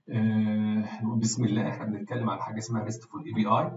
آه، بسم الله احنا بنتكلم على حاجه اسمها ريستفول اي بي اي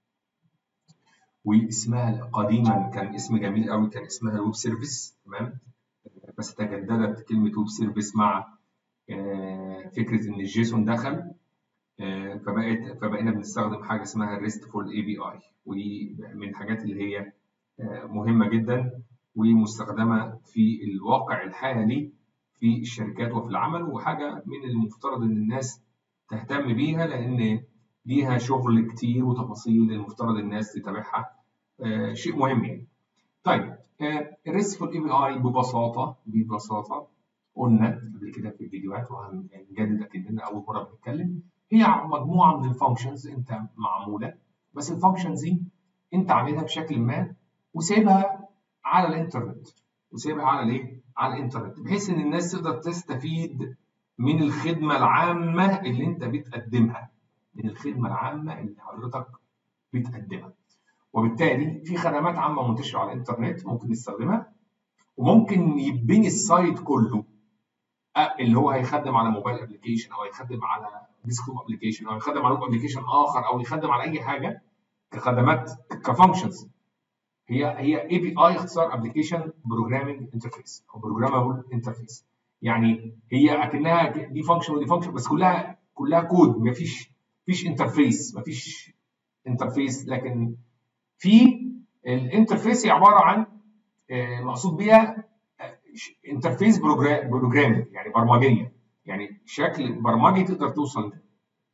واسمها قديما كان اسم جميل قوي كان اسمها الويب سيرفيس تمام بس تجددت كلمه ويب سيرفيس مع آه، فكره ان الجيسون دخل آه، فبقت فبقينا بنستخدم حاجه اسمها الريستفول اي بي اي ودي من الحاجات اللي هي آه، مهمه جدا ومستخدمه في الواقع الحالي في الشركات وفي العمل وحاجه من المفترض ان الناس تهتم بيها لان ليها شغل كتير وتفاصيل المفترض الناس تتابعها آه، شيء مهم يعني. طيب الريستفول اي بي اي ببساطه ببساطه قلنا قبل كده في الفيديوهات وهنجدد اكننا اول مره بنتكلم هي مجموعه من الفانكشنز انت معموله بس الفانكشنز دي انت عاملها بشكل ما وسايبها على الانترنت وسايبها على الايه؟ على الانترنت بحيث ان الناس تقدر تستفيد من الخدمه العامه اللي انت بتقدمها من الخدمه العامه اللي حضرتك بتقدمها وبالتالي في خدمات عامه منتشره على الانترنت ممكن نستخدمها وممكن يبني السايت كله اللي هو هيخدم على موبايل ابلكيشن او هيخدم على ديسكتوب ابلكيشن او يخدم على ويب ابلكيشن اخر او يخدم على اي حاجه كخدمات كفانكشنز هي هي اي بي اي اختصار ابلكيشن بروجرامينج انترفيس او بروجرامبل انترفيس يعني هي اكنها دي فانكشن ودي فانكشن بس كلها كلها كود مفيش مفيش انترفيس مفيش انترفيس لكن في الانترفيس هي عباره عن مقصود بيها انترفيس بروجرامينج يعني برمجيه يعني شكل برمجي تقدر توصل له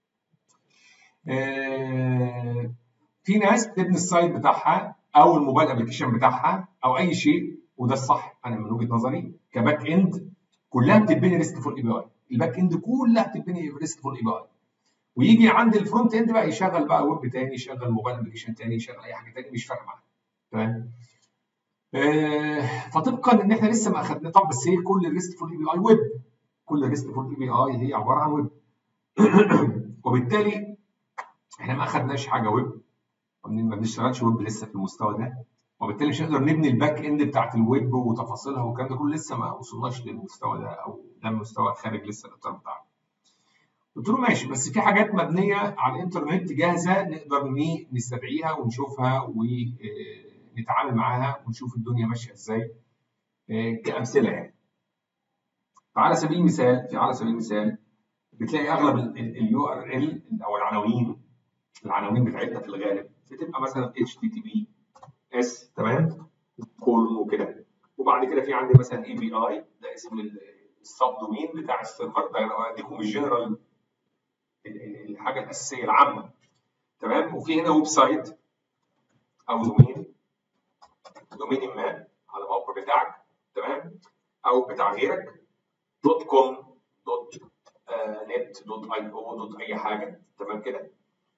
في ناس بتبني السايت بتاعها او الموبايل ابلكيشن بتاعها او اي شيء وده الصح انا من وجهه نظري كباك اند كلها بتتبني ريستفول اي بي اي الباك اند كلها بتتبني ريستفول اي بي اي ويجي عند الفرونت اند بقى يشغل بقى ويب تاني يشغل موبايل ابلكيشن تاني يشغل اي حاجه تاني مش فارقه معاه تمام آه فطبقا ان احنا لسه ما اخدنا طب بس هي كل الريستفول اي بي اي ويب كل الريستفول اي بي اي هي عباره عن ويب وبالتالي احنا ما اخدناش حاجه ويب ما بنشتغلش ويب لسه في المستوى ده وبالتالي مش هنقدر نبني الباك اند بتاعت الويب وتفاصيلها والكلام ده كله لسه ما وصلناش للمستوى ده او ده المستوى خارج لسه الاطار بتاعنا. قلت له ماشي بس في حاجات مبنيه على الانترنت جاهزه نقدر نستدعيها ونشوفها ونتعامل معاها ونشوف الدنيا ماشيه ازاي كامثله يعني. فعلى سبيل المثال في على سبيل المثال بتلاقي اغلب اليو ار ال او العناوين العناوين بتاعتنا في الغالب بتبقى مثلا اتش تي تي بي اس تمام كولون وكده وبعد كده في عندي مثلا اي بي اي ده اسم السب دومين بتاع السيرفر ده اديكم الجنرال الحاجه الاساسيه العامه تمام وفي هنا ويب سايت او دومين دومين ما على الموقع بتاعك تمام او بتاع غيرك دوت كوم دوت نت دوت اي او دوت اي حاجه تمام كده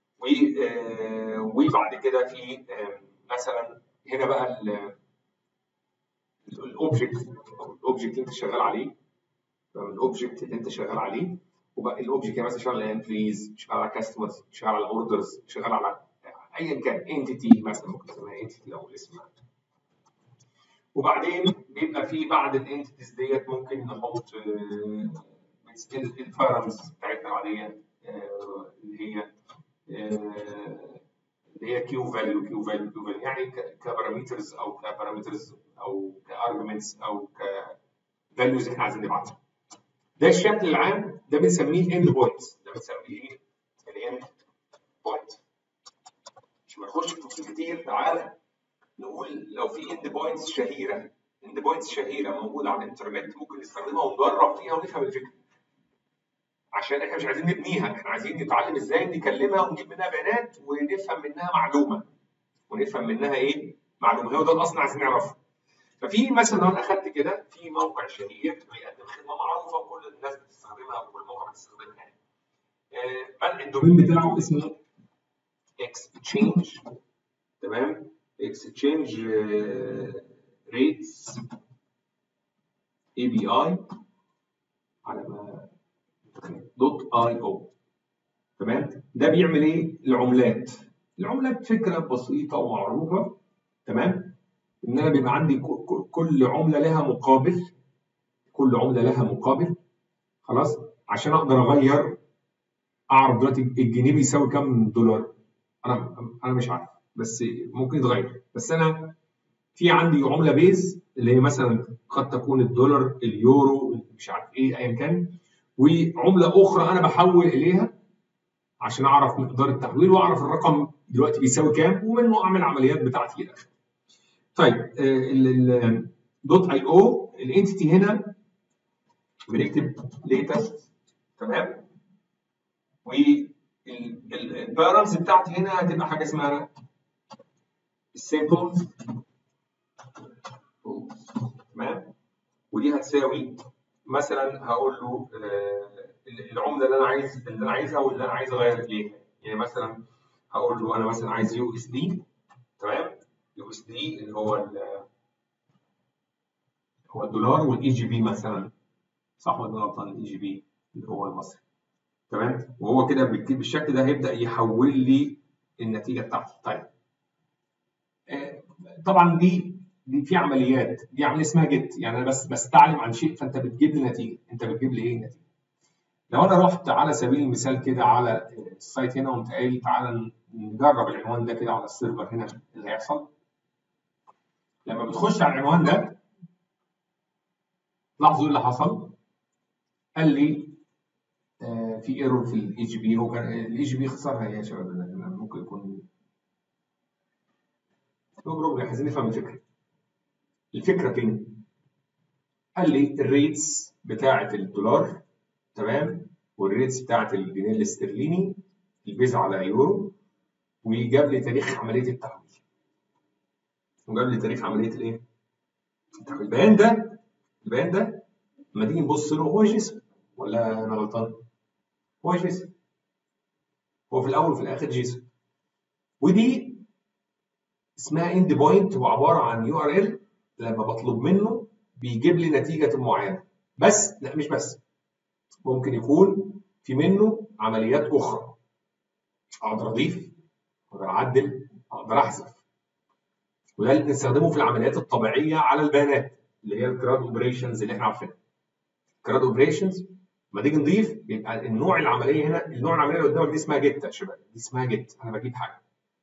وبعد كده في مثلا هنا بقى الاوبجكت الاوبجكت اللي انت شغال عليه الاوبجكت اللي انت شغال عليه وبقى الاوبجكت مثلا شغال على امبليز شغال على كاستمرز شغال على اوردرز شغال على ايا كان انتيتي مثلا ممكن تسميها انتيتي لو الاسم وبعدين بيبقى في بعد الانتيتيز ديت ممكن نحط الفارمز بتاعتنا العاديه اللي هي اللي هي كيو فاليو كيو فاليو كيو فاليو يعني كبارامترز او كبارامترز او كارجمنتس او كفاليوز احنا عايزين نبعتها. ده الشكل العام ده بنسميه الاند بوينتس ده بنسميه ايه؟ الاند بوينت. مش ما نخش في تفاصيل كتير تعالى نقول لو في اند بوينتس شهيره اند بوينتس شهيره موجوده على الانترنت ممكن نستخدمها ونجرب فيها ونفهم الفكره. عشان احنا مش عايزين نبنيها احنا عايزين نتعلم ازاي نكلمها ونجيب منها بيانات ونفهم منها معلومه ونفهم منها ايه معلومه هو ده الاصل عايزين نعرفه ففي مثلا لو انا اخدت كده في موقع شهير بيقدم خدمه معروفه وكل الناس بتستخدمها وكل موقع بتستخدمها يعني آه الدومين بتاعه اسمه اكسشينج تمام اكسشينج ريتس اي بي اي على ما دوت اي او تمام ده بيعمل ايه العملات العملات فكره بسيطه ومعروفه تمام ان انا بيبقى عندي كل عمله لها مقابل كل عمله لها مقابل خلاص عشان اقدر اغير اعرف دلوقتي الجنيه بيساوي كام دولار انا انا مش عارف بس ممكن يتغير بس انا في عندي عمله بيز اللي هي مثلا قد تكون الدولار اليورو مش عارف ايه ايا كان وعمله اخرى انا بحول اليها عشان اعرف مقدار التحويل واعرف الرقم دلوقتي بيساوي كام ومنه اعمل العمليات بتاعتي الى اخره. طيب دوت اي او الانتيتي هنا بنكتب ليتست تمام والبارامز بتاعتي هنا هتبقى حاجه اسمها السيمبلز تمام ودي هتساوي مثلا هقول له العمله اللي انا عايز اللي انا عايزها واللي انا عايز اغير اليها يعني مثلا هقول له انا مثلا عايز يو اس دي تمام يو اس دي اللي هو هو الدولار والاي جي بي مثلا صح ولا غلطان الاي جي بي اللي هو المصري تمام وهو كده بالشكل ده هيبدا يحول لي النتيجه بتاعتي طيب طبعا دي دي في عمليات دي عمليه اسمها جيت يعني انا بس بستعلم عن شيء فانت بتجيب لي نتيجه انت بتجيب لي ايه نتيجه لو انا رحت على سبيل المثال كده على السايت هنا وقمت قايل تعالى نجرب العنوان ده كده على السيرفر هنا اللي هيحصل لما بتخش على العنوان ده لاحظوا اللي حصل قال لي آه في ايرور في الاي جي بي هو كان الاي جي بي خسرها يا شباب ممكن يكون نو بروبلم عايزين نفهم الفكره الفكره فين؟ قال لي الريتس بتاعه الدولار تمام والريتس بتاعه الجنيه الاسترليني البيز على يورو وجاب لي تاريخ عمليه التحويل وجاب لي تاريخ عمليه الايه؟ التحويل البيان ده البيان ده لما تيجي نبص له هو جسم ولا انا غلطان؟ هو جسم هو في الاول وفي الاخر جسم ودي اسمها اند بوينت هو عباره عن يو ار ال لما بطلب منه بيجيب لي نتيجه معينه بس لا مش بس ممكن يكون في منه عمليات اخرى اقدر اضيف اقدر اعدل اقدر احذف وده اللي بنستخدمه في العمليات الطبيعيه على البيانات اللي هي الكراد اوبريشنز اللي احنا عارفينها الكراد اوبريشنز لما تيجي نضيف بيبقى النوع العمليه هنا النوع العمليه اللي قدامك دي اسمها جيت يا شباب دي اسمها جيت انا بجيب حاجه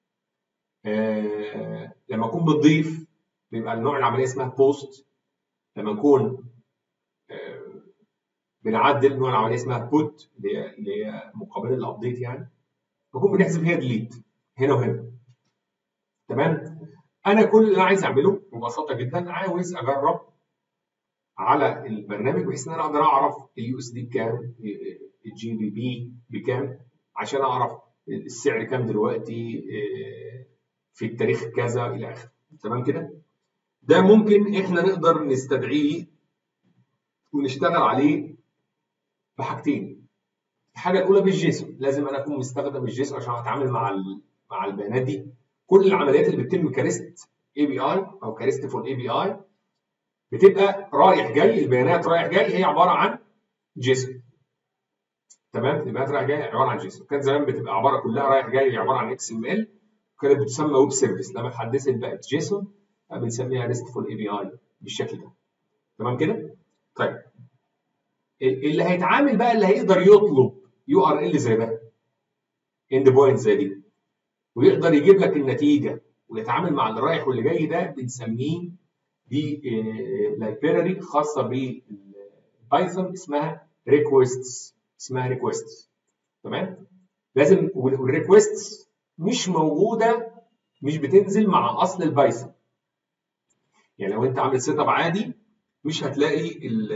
آه لما اكون بتضيف بيبقى النوع العمليه اسمها بوست لما نكون آه بنعدل نوع العمليه اسمها بوت اللي هي اللي هي مقابله للابديت يعني بكون بنحذف هي ديليت هنا وهنا تمام انا كل اللي انا عايز اعمله ببساطه جدا عاوز اجرب على البرنامج بحيث ان انا اقدر اعرف اليو اس دي بكام الجي بي بي بكام عشان اعرف السعر كام دلوقتي في التاريخ كذا الى اخره تمام كده ده ممكن احنا نقدر نستدعيه ونشتغل عليه بحاجتين الحاجه الاولى بالجيسون لازم انا اكون مستخدم الجيسون عشان اتعامل مع مع البيانات دي كل العمليات اللي بتتم كريست اي بي اي او كريست فور اي بي اي بتبقى رايح جاي البيانات رايح جاي هي عباره عن جيسون تمام البيانات رايح جاي عباره عن جيسون كان زمان بتبقى عباره كلها رايح جاي عباره عن اكس ام ال كانت بتسمى ويب سيرفيس لما اتحدثت بقت جيسون بنسميها ريستفول اي بي اي بالشكل ده تمام كده طيب اللي هيتعامل بقى اللي هيقدر يطلب يو ار ال زي ده اند بوينت زي دي ويقدر يجيب لك النتيجه ويتعامل مع اللي رايح واللي جاي ده بنسميه دي لايبراري خاصه بالبايثون اسمها ريكويستس اسمها ريكويستس تمام لازم والريكويستس مش موجوده مش بتنزل مع اصل البايثون يعني لو انت عامل سيت اب عادي مش هتلاقي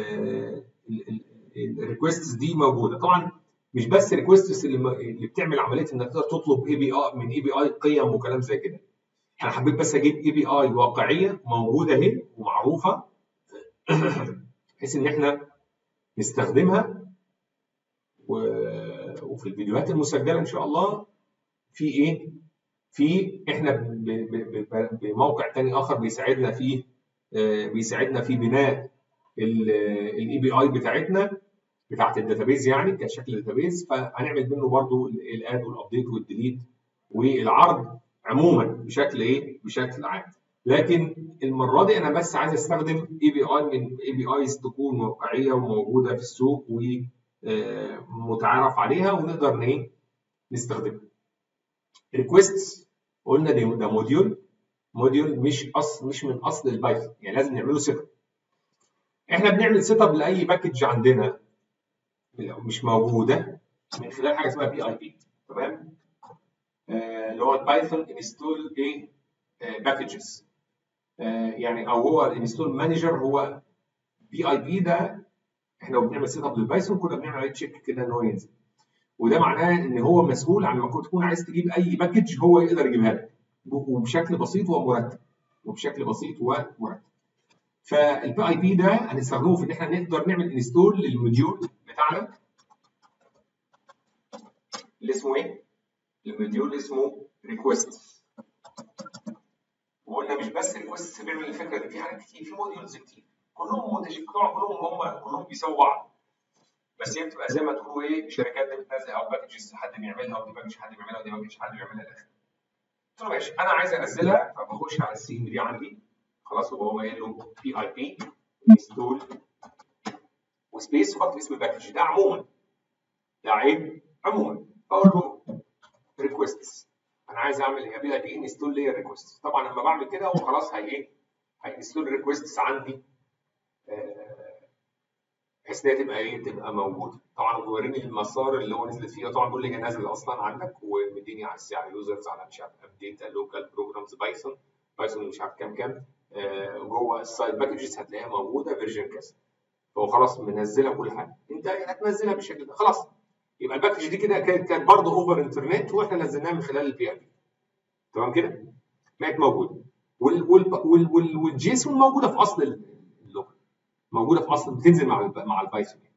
الريكويستس دي موجوده طبعا مش بس ريكويستس اللي, اللي بتعمل عمليه انك تقدر تطلب اي بي اي من اي بي اي قيم وكلام زي كده انا حبيت بس اجيب اي بي اي واقعيه موجوده اهي ومعروفه بحيث ان احنا نستخدمها و... وفي الفيديوهات المسجله ان شاء الله في ايه في احنا ب... ب... بموقع تاني اخر بيساعدنا فيه بيساعدنا في بناء الاي بي اي بتاعتنا بتاعت الداتابيز يعني كشكل داتابيز فهنعمل منه برضو الاد والابديت والديليت والعرض عموما بشكل ايه؟ بشكل عام. لكن المره دي انا بس عايز استخدم اي بي اي من اي بي ايز تكون واقعيه وموجوده في السوق و متعارف عليها ونقدر ايه نستخدمها ريكويست قلنا دي ده موديول موديول مش اصل مش من اصل البايثون يعني لازم نعمله سيت اب احنا بنعمل سيت اب لاي باكج عندنا مش موجوده من خلال حاجه اسمها بي اي بي تمام اللي هو البايثون انستول ايه باكجز يعني او هو الانستول مانجر هو بي اي بي ده احنا بنعمل سيت اب للبايثون كنا بنعمل عليه تشيك كده ان هو ينزل وده معناه ان هو مسؤول عن لما تكون عايز تجيب اي باكج هو يقدر يجيبها لك وبشكل بسيط ومرتب وبشكل بسيط ومرتب فالبي اي بي ده هنستخدمه في ان احنا نقدر نعمل انستول للموديول بتاعنا اللي اسمه ايه؟ الموديول اسمه ريكويست وقلنا مش بس ريكويست بيعمل الفكره دي في حاجات كتير في موديولز كتير كلهم متشابهين كلهم هم كلهم بيساووا بعض بس هي بتبقى زي ما تقولوا ايه شركات بتنزل او باكجز حد بيعملها ودي باكج حد بيعملها ودي باكج حد بيعملها الاخر قلت له ماشي انا عايز انزلها فبخش على السي ام دي عندي خلاص وبقوم قايل له بي اي بي انستول وسبيس وبكتب اسم الباكج ده عموما ده عيب عموما بقول له ريكويستس انا عايز اعمل ايه بي اي بي انستول لير ريكويست طبعا لما بعمل كده هو خلاص هي ايه هينستول ريكويستس عندي بحيث ان هي تبقى ايه تبقى موجوده طبعا بيوريني المسار اللي هو نزلت فيه طبعا بيقول لي هي نازله اصلا عندك ومديني على السي على يوزرز على مش عارف ابديت لوكال بروجرامز بايثون بايثون مش عارف كام كام آه جوه السايد باكجز هتلاقيها موجوده فيرجن كذا فهو خلاص منزلها كل حاجه انت هتنزلها بالشكل ده خلاص يبقى الباكج دي كده كانت كانت برضه اوفر انترنت واحنا نزلناها من خلال البي اي بي تمام كده بقت موجوده وال وال وال وال والجيسون موجوده في اصل اللغه موجوده في اصل بتنزل مع مع البايثون